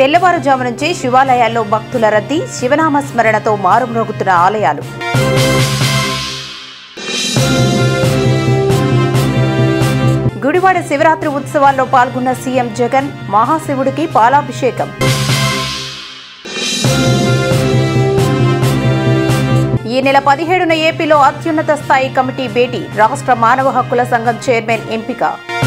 తెల్లవారుజాము నుంచి శివాలయాల్లో భక్తుల రద్దీ శివనామ స్మరణతో మారుమ్రోగుతున్న ఆలయాలు గుడివాడ శివరాత్రి ఉత్సవాల్లో పాల్గొన్న సీఎం జగన్ మహాశివుడికి పాలాభిషేకం ఈ నెల పదిహేడున ఏపీలో అత్యున్నత స్థాయి కమిటీ భేటీ రాష్ట్ర మానవ హక్కుల సంఘం చైర్మన్ ఎంపిక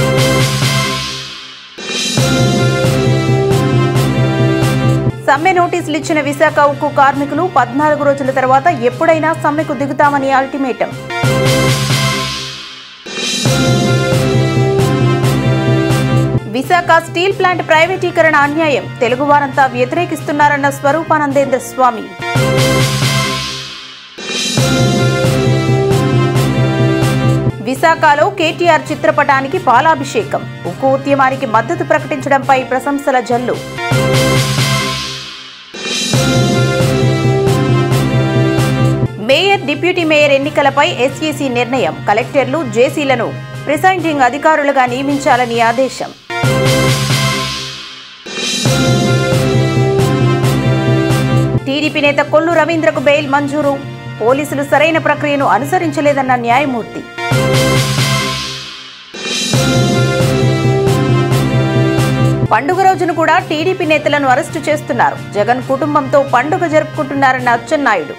సమ్మె నోటీసులు ఇచ్చిన విశాఖ ఉక్కు కార్మికులు పద్నాలుగు రోజుల తర్వాత ఎప్పుడైనా సమ్మెకు దిగుతామని అల్టిమేటం విశాఖ స్టీల్ ప్లాంట్ ప్రైవేటీకరణ అన్యాయం తెలుగువారంతా వ్యతిరేకిస్తున్నారన్న స్వరూపానందేంద్ర స్వామి విశాఖలో కేటీఆర్ చిత్రపటానికి పాలాభిషేకం ఉక్కు ఉద్యమానికి మద్దతు ప్రకటించడంపై ప్రశంసల జల్లు మేయర్ డిప్యూటీ మేయర్ ఎన్నికలపై ఎస్ఈసీ నిర్ణయం కలెక్టర్లు జేసీలను ప్రిసైడింగ్ అధికారులుగా నియమించాలని ఆదేశం టీడీపీ నేత కొల్లు రవీంద్రకు బెయిల్ మంజూరు పోలీసులు సరైన ప్రక్రియను అనుసరించలేదన్న న్యాయమూర్తి పండుగ రోజున కూడా టీడీపీ నేతలను అరెస్టు చేస్తున్నారు జగన్ కుటుంబంతో పండుగ జరుపుకుంటున్నారన్న అచ్చెన్నాయుడు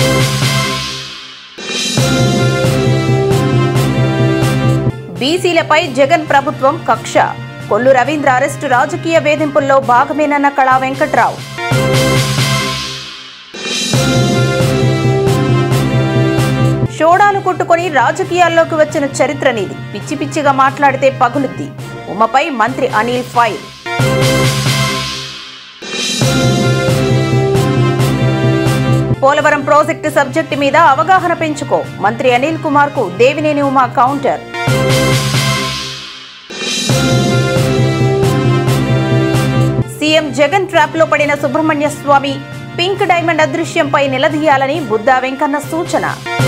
బీసీలపై జగన్ ప్రభుత్వం కక్ష కొల్లు రవీంద్ర అరెస్టు రాజకీయ వేధింపుల్లో భాగమేనన్న కళా వెంకట్రావు షోడాలు కొట్టుకొని రాజకీయాల్లోకి వచ్చిన చరిత్ర నీది పిచ్చి పిచ్చిగా మాట్లాడితే పగులుద్ది ఉమపై మంత్రి Anil fire Polavaram project subject మీద అవగాహన పెంచుకో మంత్రి అనిల్ కుమార్ కు Devineni Uma counter CM Jagan trap లో పడిన సుబ్రహ్మణ్య స్వామి పింక్ డైమండ్ అదృశ్యంపై నిలదీయాలని బుద్దా వెంకన్న సూచన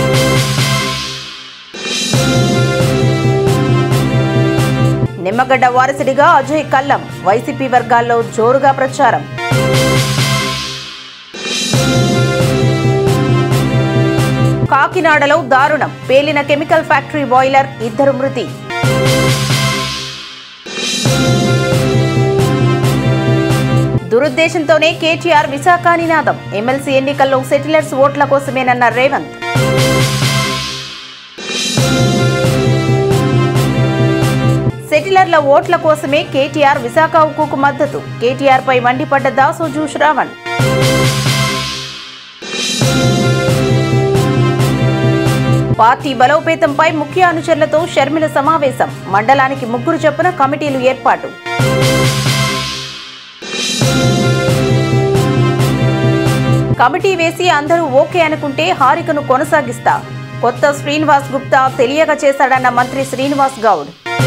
నిమ్మగడ్డ వారసుడిగా అజయ్ కల్లం వైసీపీ వర్గాల్లో జోరుగా ప్రచారం కాకినాడలో దారుణం పేలిన కెమికల్ ఫ్యాక్టరీ బాయిలర్ ఇద్దరు మృతి దురుద్దేశంతోనే కేటీఆర్ విశాఖ నినాదం ఎమ్మెల్సీ ఎన్నికల్లో సెటిలర్స్ ఓట్ల కోసమేనన్న రేవంత్ సెటిలర్ల ఓట్ల కోసమే కేటీఆర్ విశాఖ ఉక్కుకు మద్దతు కేటీఆర్ పై మండిపడ్డ దాసోజు శ్రావణ్ పార్టీ బలోపేతంపై ముఖ్య అనుచరులతో షర్మిల సమావేశం మండలానికి ముగ్గురు చొప్పున కమిటీలు ఏర్పాటు కమిటీ వేసి అందరూ ఓకే అనుకుంటే హారికను కొనసాగిస్తా కొత్త శ్రీనివాస్ గుప్తా తెలియక చేశాడన్న మంత్రి శ్రీనివాస్ గౌడ్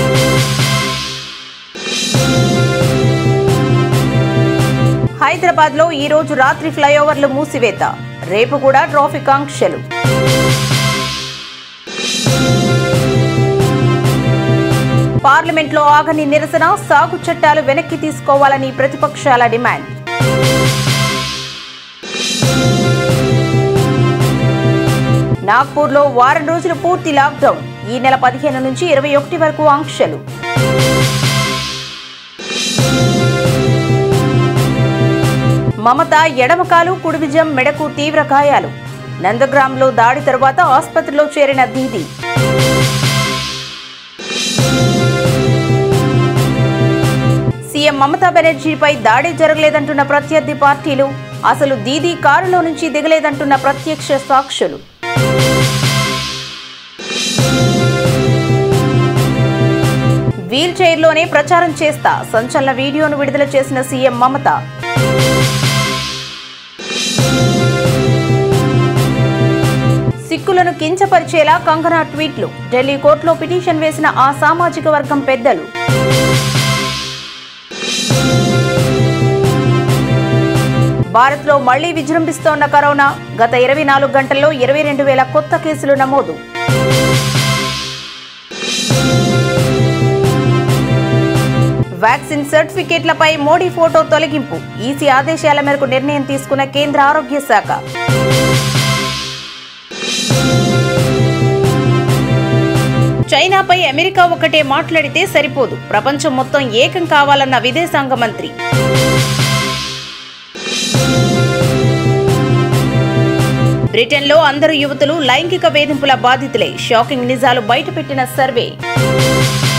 హైదరాబాద్ లో ఈ రోజు రాత్రి ఫ్లైఓవర్లు మూసివేత రేపు కూడా ట్రాఫిక్ ఆంక్షలు పార్లమెంట్లో ఆగని నిరసన సాగు చట్టాలు వెనక్కి తీసుకోవాలని ప్రతిపక్షాల డిమాండ్ నాగ్పూర్లో వారం రోజులు పూర్తి లాక్డౌన్ ఈ నెల పదిహేను నుంచి ఇరవై ఒకటి వరకు ఆంక్షలు మమత ఎడమకాలు కుడివిజం మెడకు తీవ్ర గాయాలు నందగ్రామ్లో దాడి తరువాత ఆసుపత్రిలో చేరిన దీది సీఎం మమతా బెనర్జీపై దాడి జరగలేదంటున్న ప్రత్యర్థి పార్టీలు అసలు దీదీ కారులో నుంచి దిగలేదంటున్న ప్రత్యక్ష సాక్షులు వీల్ చైర్లోనే ప్రచారం చేస్తా సంచలన వీడియోను విడుదల చేసిన సీఎం మమత సిక్కులను కించపరిచేలా కంగనా ట్వీట్లు ఢిల్లీ కోర్టులో పిటిషన్ వేసిన ఆ సామాజిక వర్గం పెద్దలు భారత్లో మళ్లీ విజృంభిస్తోన్న కరోనా గత ఇరవై నాలుగు గంటల్లో ఇరవై రెండు వేల కొత్త కేసులు నమోదు వ్యాక్సిన్ సర్టిఫికేట్లపై మోడీ ఫోటో తొలగింపు ఈసీ ఆదేశాల మేరకు నిర్ణయం తీసుకున్న కేంద్ర ఆరోగ్య శాఖ చైనాపై అమెరికా ఒకటే మాట్లాడితే సరిపోదు ప్రపంచం మొత్తం ఏకం కావాలన్న విదేశాంగ మంత్రి బ్రిటన్లో అందరు యువతులు లైంగిక వేధింపుల బాధితులే షాకింగ్ నిజాలు బయటపెట్టిన సర్వే